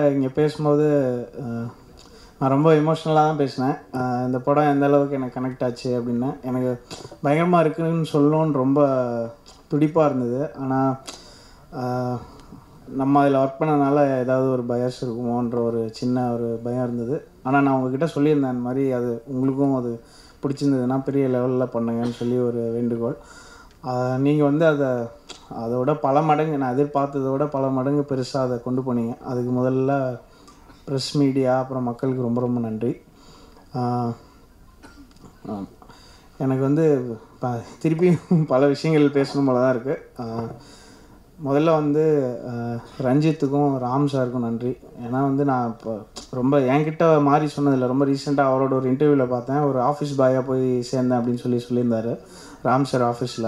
இங்கே பேசும்போது அஹ், நான் ரொம்ப எமோஷ்னலாக தான் பேசினேன் அஹ், இந்த படம் எந்த அளவுக்கு எனக்கு கனெக்ட் ஆச்சு அப்படின்னு எனக்கு பயங்கரமாக இருக்குன்னு சொல்லணும்னு ரொம்ப துடிப்பாக இருந்தது ஆனால் நம்ம அதில் ஒர்க் பண்ணனால ஏதாவது ஒரு பயஸ் இருக்குமோன்ற ஒரு சின்ன ஒரு பயம் இருந்தது ஆனால் நான் உங்ககிட்ட சொல்லியிருந்தேன் இந்த மாதிரி அது உங்களுக்கும் அது பிடிச்சிருந்ததுன்னா பெரிய லெவலில் பண்ணுங்கன்னு சொல்லி ஒரு வேண்டுகோள் நீங்கள் வந்து அதை அதோட பல மடங்கு நான் எதிர்பார்த்ததை விட பல மடங்கு பெருசாக அதை கொண்டு போனீங்க அதுக்கு முதல்ல ப்ரெஸ் மீடியா அப்புறம் மக்களுக்கு ரொம்ப ரொம்ப நன்றி ஆஹ் ஆம். எனக்கு வந்து ப திருப்பியும் பல விஷயங்கள் பேசணும் போல தான் இருக்குது முதல்ல வந்து ஆஹ், ரஞ்சித்துக்கும் ராம் சாருக்கும் நன்றி ஏன்னா வந்து நான் இப்போ ரொம்ப என்கிட்ட மாறி சொன்னதில்லை ரொம்ப ரீசெண்டாக அவரோட ஒரு இன்டர்வியூவில் பார்த்தேன் ஒரு ஆஃபீஸ் பாயாக போய் சேர்ந்தேன் அப்படின்னு சொல்லி சொல்லியிருந்தாரு ராம் சார் ஆஃபீஸில்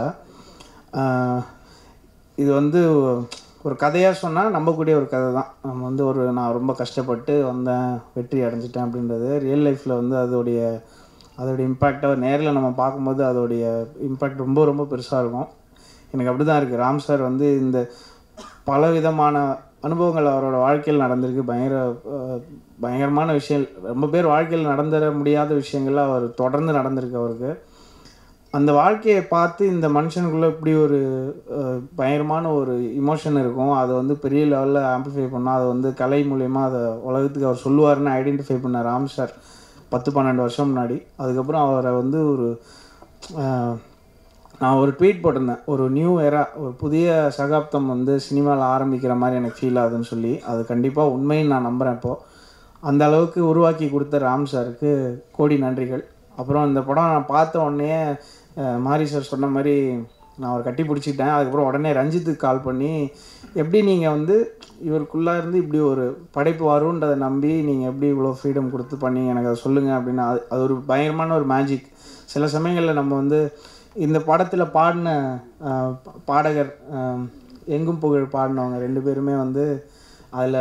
இது வந்து ஒரு கதையாக சொன்னால் நம்பக்கூடிய ஒரு கதை தான் நம்ம வந்து ஒரு நான் ரொம்ப கஷ்டப்பட்டு வந்தேன் வெற்றி அடைஞ்சிட்டேன் அப்படின்றது ரியல் லைஃப்பில் வந்து அதோடைய அதோடைய இம்பேக்டை நேரில் நம்ம பார்க்கும்போது அதோடைய இம்பேக்ட் ரொம்ப ரொம்ப பெருசாக இருக்கும் எனக்கு அப்படி தான் இருக்குது ராம் சார் வந்து இந்த பல விதமான அனுபவங்கள் அவரோட வாழ்க்கையில் நடந்திருக்கு பயங்கர அஹ், பயங்கரமான விஷயம் ரொம்ப பேர் வாழ்க்கையில் நடந்துட முடியாத விஷயங்கள்ல அவர் தொடர்ந்து நடந்திருக்கு அவருக்கு அந்த வாழ்க்கையை பார்த்து இந்த மனுஷனுக்குள்ளே இப்படி ஒரு அஹ், பயங்கரமான ஒரு இமோஷன் இருக்கும் அதை வந்து பெரிய லெவலில் ஆம்பிளிஃபை பண்ணால் அதை வந்து கலை மூலயமா அதை உலகத்துக்கு அவர் சொல்லுவாருன்னு ஐடென்டிஃபை பண்ண ராம் சார் பத்து பன்னெண்டு வருஷம் முன்னாடி அதுக்கப்புறம் அவரை வந்து ஒரு அஹ், நான் ஒரு ட்வீட் போட்டிருந்தேன் ஒரு நியூ எரா ஒரு புதிய சகாப்தம் வந்து சினிமாவில் ஆரம்பிக்கிற மாதிரி எனக்கு ஃபீல் ஆகுதுன்னு சொல்லி அது கண்டிப்பாக உண்மைன்னு நான் நம்புகிறேன் இப்போது அந்த அளவுக்கு உருவாக்கி கொடுத்த ராம் சாருக்கு கோடி நன்றிகள் அப்புறம் இந்த படம் நான் பார்த்த உடனே அஹ், மாரி சார் சொன்ன மாதிரி நான் அவர் கட்டி பிடிச்சிட்டேன் அதுக்கப்புறம் உடனே ரஞ்சித்துக்கு கால் பண்ணி எப்படி நீங்கள் வந்து இவருக்குள்ளே இருந்து இப்படி ஒரு படைப்பு வருன்றதை நம்பி நீங்கள் எப்படி இவ்வளோ ஃப்ரீடம் கொடுத்து பண்ணி எனக்கு அதை சொல்லுங்கள் அப்படின்னு அது அது ஒரு பயங்கரமான ஒரு மேஜிக் சில சமயங்களில் நம்ம வந்து இந்த படத்தில் பாடின அஹ், பா- பாடகர் அஹ், எங்கும் புகழ் பாடினவங்க ரெண்டு பேருமே வந்து அதில்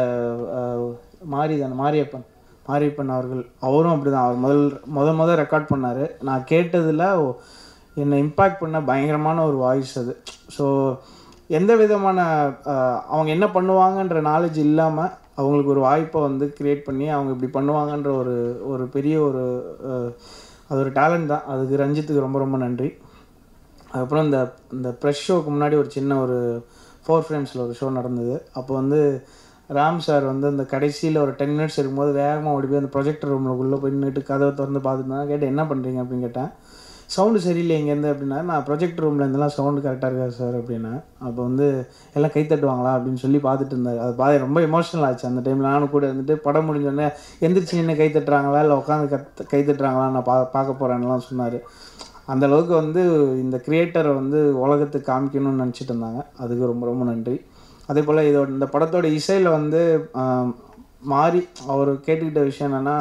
மாரி தானே மாரியப்பன் மாரியப்பன் அவர்கள் அவரும் அப்படி தான் அவர் முதல் முத முத ரெக்கார்ட் பண்ணார் நான் கேட்டதில் என்னை இம்பேக்ட் பண்ண பயங்கரமான ஒரு வாய்ஸ் அது ஸோ எந்த விதமான அஹ், அவங்க என்ன பண்ணுவாங்கன்ற நாலேஜ் இல்லாமல் அவங்களுக்கு ஒரு வாய்ப்பை வந்து க்ரியேட் பண்ணி அவங்க இப்படி பண்ணுவாங்கன்ற ஒரு ஒரு பெரிய ஒரு அஹ், அது ஒரு டேலண்ட் தான் அதுக்கு ரஞ்சித்துக்கு ரொம்ப ரொம்ப நன்றி அதுக்கப்புறம் இந்த இந்த ப்ரெஷ் ஷோக்கு முன்னாடி ஒரு சின்ன ஒரு ஃபோர் ஃப்ரேம்ஸில் ஒரு ஷோ நடந்தது அப்போ வந்து ராம் சார் வந்து அந்த கடைசியில் ஒரு டென் மினிட்ஸ் இருக்கும்போது வேகமாக ஓடி போய் அந்த ப்ரொஜெக்டர் ரூமில் உள்ளே போய் நின்றுட்டு கதவை திறந்து பார்த்துட்டு தான் கேட்டேன் என்ன பண்ணுறீங்க அப்படின்னு கேட்டேன் சவுண்டு சரியில்லை இங்கேருந்து அப்படின்னா நான் ப்ரொஜெக்ட் ரூமில் இருந்தெல்லாம் சவுண்டு கரெக்டாக இருக்காது சார் அப்படின்னா அப்போ வந்து எல்லாம் கை தட்டுவாங்களா அப்படின்னு சொல்லி பார்த்துட்டு இருந்தார் அது பாதி ரொம்ப எமோஷனல் ஆச்சு அந்த டைமில் நானும் கூட இருந்துட்டு படம் முடிஞ்சோடனே எந்திரிச்சு நின்று கை தட்டுறாங்களா இல்லை உட்காந்து கத் கை தட்டுறாங்களா நான் பா பார்க்க போகிறேன்லாம் சொன்னார் அந்த அளவுக்கு வந்து இந்த கிரியேட்டரை வந்து உலகத்துக்கு காமிக்கணும்னு நினச்சிட்டு இருந்தாங்க அதுக்கு ரொம்ப ரொம்ப நன்றி அதே போல் இதோட இந்த படத்தோட இசையில் வந்து ஆம், மாறி அவர் கேட்டுக்கிட்ட விஷயம் என்னென்னா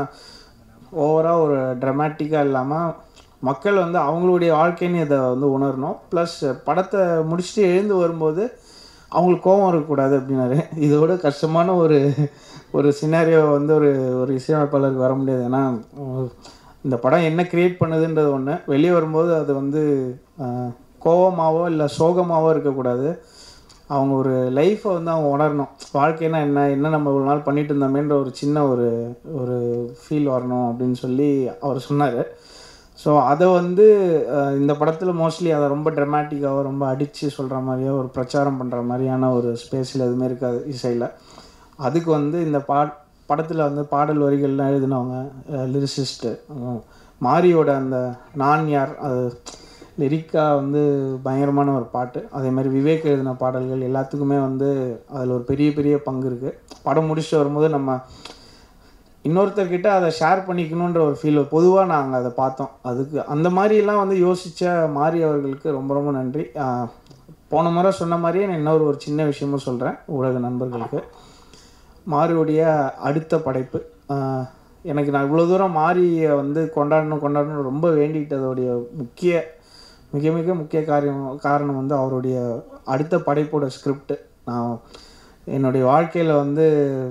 ஓவராக ஒரு ட்ரமாட்டிக்காக இல்லாமல் மக்கள் வந்து அவங்களுடைய வாழ்க்கைன்னு இதை வந்து உணரணும் ப்ளஸ் படத்தை முடிச்சுட்டு எழுந்து வரும்போது அவங்களுக்கு கோபம் இருக்கக்கூடாது அப்படின்னாரு இதோட கஷ்டமான ஒரு ஒரு சினாரியோ வந்து ஒரு ஒரு இசையமைப்பாளருக்கு வர முடியாது ஏன்னா உம், இந்த படம் என்ன கிரியேட் பண்ணுதுன்றது ஒன்று வெளியே வரும்போது அது வந்து ஆஹ், கோவமாவோ இல்லை சோகமாவோ இருக்கக்கூடாது அவங்க ஒரு லைஃப்பை வந்து அவங்க உணரணும் வாழ்க்கைனா என்ன என்ன நம்ம ஒரு நாள் பண்ணிட்டு இருந்தோமேன்ற ஒரு சின்ன ஒரு ஒரு ஃபீல் வரணும் அப்படின்னு சொல்லி அவர் சொன்னார் ஸோ அதை வந்து அஹ், இந்த படத்தில் மோஸ்ட்லி அதை ரொம்ப ட்ரமாட்டிக்காவோ ரொம்ப அடித்து சொல்கிற மாதிரியோ ஒரு பிரச்சாரம் பண்ணுற மாதிரியான ஒரு ஸ்பேஸில் எதுவுமே இருக்காது இசையில் அதுக்கு வந்து இந்த பா படத்தில் வந்து பாடல் வரிகள்லாம் எழுதினவங்க லிரிசிஸ்ட்டு மாரியோட அந்த நான் யார் அது லிரிக்காக வந்து பயங்கரமான ஒரு பாட்டு அதே மாதிரி விவேக் எழுதின பாடல்கள் எல்லாத்துக்குமே வந்து அதில் ஒரு பெரிய பெரிய பங்கு இருக்குது படம் முடிச்சுட்டு வரும்போது நம்ம இன்னொருத்தர்கிட்ட அதை ஷேர் பண்ணிக்கணுன்ற ஒரு ஃபீல் பொதுவாக நாங்கள் அதை பார்த்தோம் அதுக்கு அந்த மாதிரிலாம் வந்து யோசித்த மாரி அவர்களுக்கு ரொம்ப ரொம்ப நன்றி ஆஹ் போன முறை சொன்ன மாதிரியே நான் இன்னொரு ஒரு சின்ன விஷயமும் சொல்கிறேன் ஊடக நண்பர்களுக்கு மாரியுடைய அடுத்த படைப்பு ஆஹ் எனக்கு நான் இவ்வளோ தூரம் மாரியை வந்து கொண்டாடணும் கொண்டாடணும் ரொம்ப வேண்டிக்கிட்டதோடைய முக்கிய மிக மிக முக்கிய காரியம் காரணம் வந்து அவருடைய அடுத்த படைப்போட ஸ்கிரிப்ட் நான் என்னுடைய வாழ்க்கையில் வந்து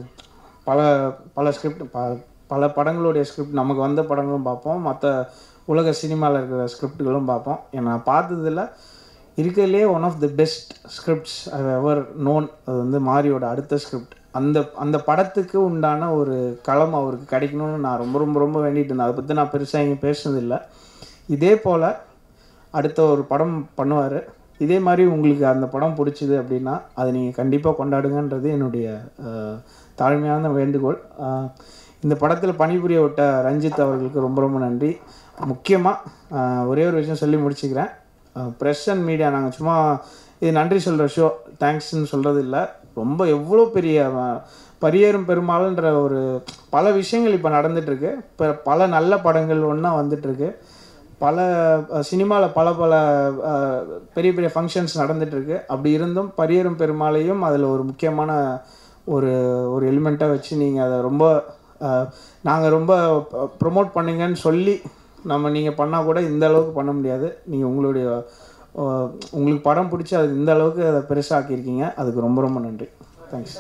பல பல ஸ்கிரிப்ட் ப பல படங்களுடைய ஸ்கிரிப்ட் நமக்கு வந்த படங்களும் பார்ப்போம் மற்ற உலக சினிமாவில் இருக்கிற ஸ்கிரிப்டுகளும் பார்ப்போம் ஏன்னா நான் பார்த்ததில் இருக்கிறதுலே one of the best scripts I ever known அது வந்து மாரியோட அடுத்த ஸ்கிரிப்ட் அந்த அந்த படத்துக்கு உண்டான ஒரு களம் அவருக்கு கிடைக்கணும்னு நான் ரொம்ப ரொம்ப ரொம்ப வேண்டிட்டு இருந்தேன் அதை பற்றி நான் பெருசாக இங்கே பேசுனதில்லை இதே போல் அடுத்த ஒரு படம் பண்ணுவார் இதே மாதிரி உங்களுக்கு அந்த படம் பிடிச்சிது அப்படின்னா அதை நீங்கள் கண்டிப்பாக கொண்டாடுங்கன்றது என்னுடைய அஹ், தாழ்மையான வேண்டுகோள் அஹ், இந்த படத்தில் பணிபுரிய விட்ட ரஞ்சித் அவர்களுக்கு ரொம்ப ரொம்ப நன்றி முக்கியமாக ஒரே ஒரு விஷயம் சொல்லி முடிச்சுக்கிறேன் ப்ரெஸ் அண்ட் மீடியா நாங்கள் சும்மா இது நன்றி சொல்கிற ஷோ தேங்க்ஸ்ன்னு சொல்கிறது இல்லை ரொம்ப எவ்வளோ பெரிய அஹ், பரியேறும் பெருமாள்ன்ற ஒரு பல விஷயங்கள் இப்போ நடந்துகிட்ருக்கு இப்போ பல நல்ல படங்கள் ஒன்றா வந்துட்டுருக்கு பல சினிமாவில் பல பல அஹ், பெரிய பெரிய ஃபங்க்ஷன்ஸ் நடந்துகிட்ருக்கு அப்படி இருந்தும் பரியேறும் பெருமாளையும் அதில் ஒரு முக்கியமான ஒரு ஒரு எலிமெண்ட்டாக வச்சு நீங்கள் அதை ரொம்ப நாங்கள் ரொம்ப ப்ரொமோட் பண்ணுங்கன்னு சொல்லி நம்ம நீங்கள் பண்ணால் கூட இந்த அளவுக்கு பண்ண முடியாது நீங்கள் உங்களுடைய அஹ், உங்களுக்கு படம் பிடிச்சி அது இந்த அளவுக்கு அதை பெருசாக்கியிருக்கீங்க அதுக்கு ரொம்ப ரொம்ப நன்றி தேங்க்ஸ்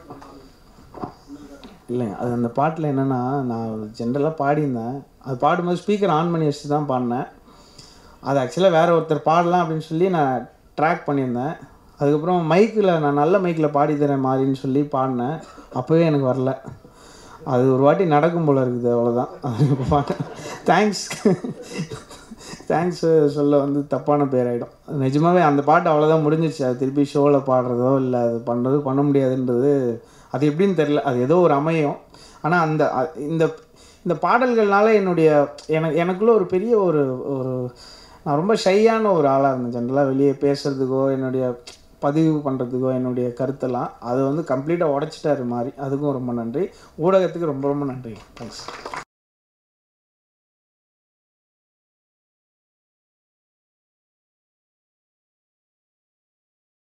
இல்லைங்க அது அந்த பாட்டில் என்னென்னா நான் ஜென்ரலாக பாடியிருந்தேன் அது பாடும்போது ஸ்பீக்கர் ஆன் பண்ணி வச்சு தான் பாடினேன் அது ஆக்சுவலாக வேற ஒருத்தர் பாடலாம் அப்படின்னு சொல்லி நான் ட்ராக் பண்ணியிருந்தேன் அதுக்கப்புறம் மைக்கில் நான் நல்ல மைக்கில் பாடி தரேன் மாதிரின்னு சொல்லி பாடினேன் அப்போவே எனக்கு வரல அது ஒரு வாட்டி நடக்கும் போல இருக்குது அவ்வளோதான் பாட்டேன் தேங்க்ஸ் தேங்க்ஸ் சொல்ல வந்து தப்பான பேர் ஆகிடும் நிஜமாவே அந்த பாட்டு அவ்வளோதான் முடிஞ்சிருச்சு அது திருப்பி ஷோவில் பாடுறதோ இல்லை அது பண்ணுறதோ பண்ண முடியாதுன்றது அது எப்படின்னு தெரில அது ஏதோ ஒரு அமையும் ஆனால் அந்த அ- இந்த இந்த பாடல்கள்னால என்னுடைய எனக்கு எனக்குள்ள ஒரு பெரிய ஒரு ஒரு நான் ரொம்ப ஷையான ஒரு ஆளாக இருந்தேன் ஜென்ரலாக வெளியே பேசுகிறதுக்கோ என்னுடைய பதிவு பண்ணுறதுக்கோ என்னுடைய கருத்தெல்லாம் அதை வந்து கம்ப்ளீட்டாக உடச்சிட்டாரு மாதிரி அதுக்கும் ரொம்ப நன்றி ஊடகத்துக்கு ரொம்ப ரொம்ப நன்றி தேங்க்ஸ்